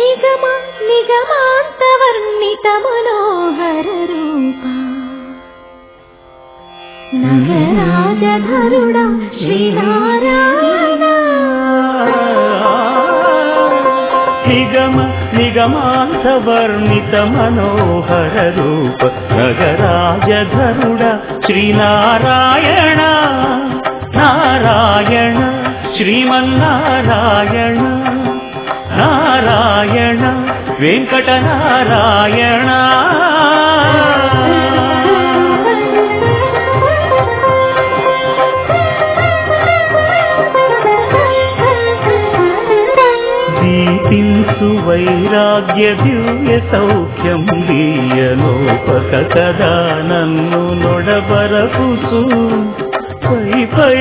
నిగమ నిగమాంత వర్ణిత మనోహర రూప నగరాజధరుడ శ్రీనారాయణ నిగమ నిగమాంత వర్ణిత మనోహర రూప నగరాజధరుడ శ్రీనారాయణ నారాయణ శ్రీమన్నారాయణ నారాయణ వెంకటనారాయణ దీపించు వైరాగ్య దివ్య సౌఖ్యం లీయలోపక కదా నన్ను నొడబరపుసు పై పై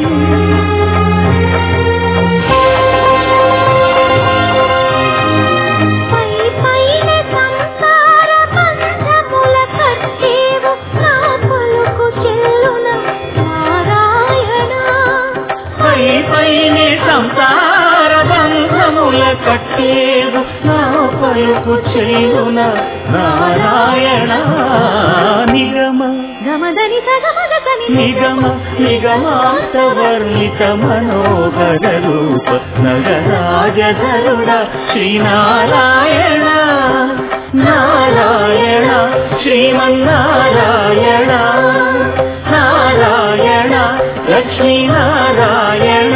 పై పైన సంసార బంధముల కట్టేవు నా పలుకు చెల్లున నారాయణ పై పైనే సంసార బంధముల కట్టేవు నా పలుకు చేయున నారాయణ నిగమ గమదని సగమగని నిగమ నిగమాంత వర్ణిత మనోహర రూప నగరాజధరుడ శ్రీనారాయణ నారాయణ శ్రీమన్నారాయణ నారాయణ లక్ష్మీనారాయణ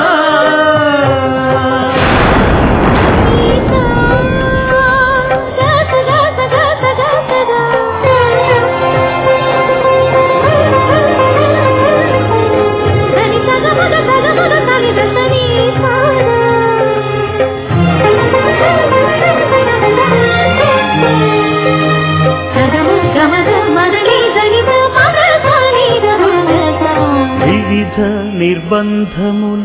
వివిధ నిర్బంధముల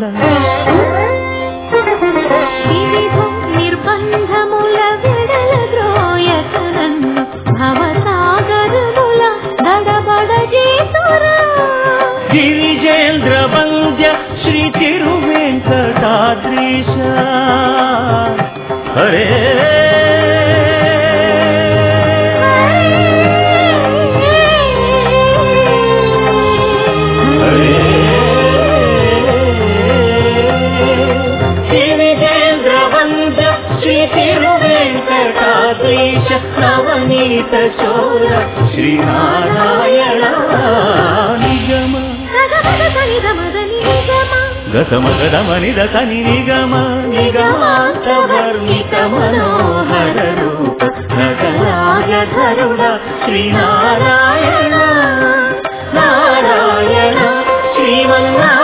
నిర్బంధముల విడల ద్రోయకనన్ను భవసాగరముల దడబడ చేతురా గిరిజేంద్ర వంద్య శ్రీ తిరువెంకటాద్రీశ హరే హరే గిరిజేంద్ర వంద్య శ్రీ తిరువెంకటాద్రీశ నవనీత చోర శ్రీనారాయణ నిగమ గతమగదమని దతని నిగమ నిగమాంత వర్ణిత మనోహర రూప నగరాజధరుడ శ్రీనారాయణ నారాయణ శ్రీమన్నారాయణ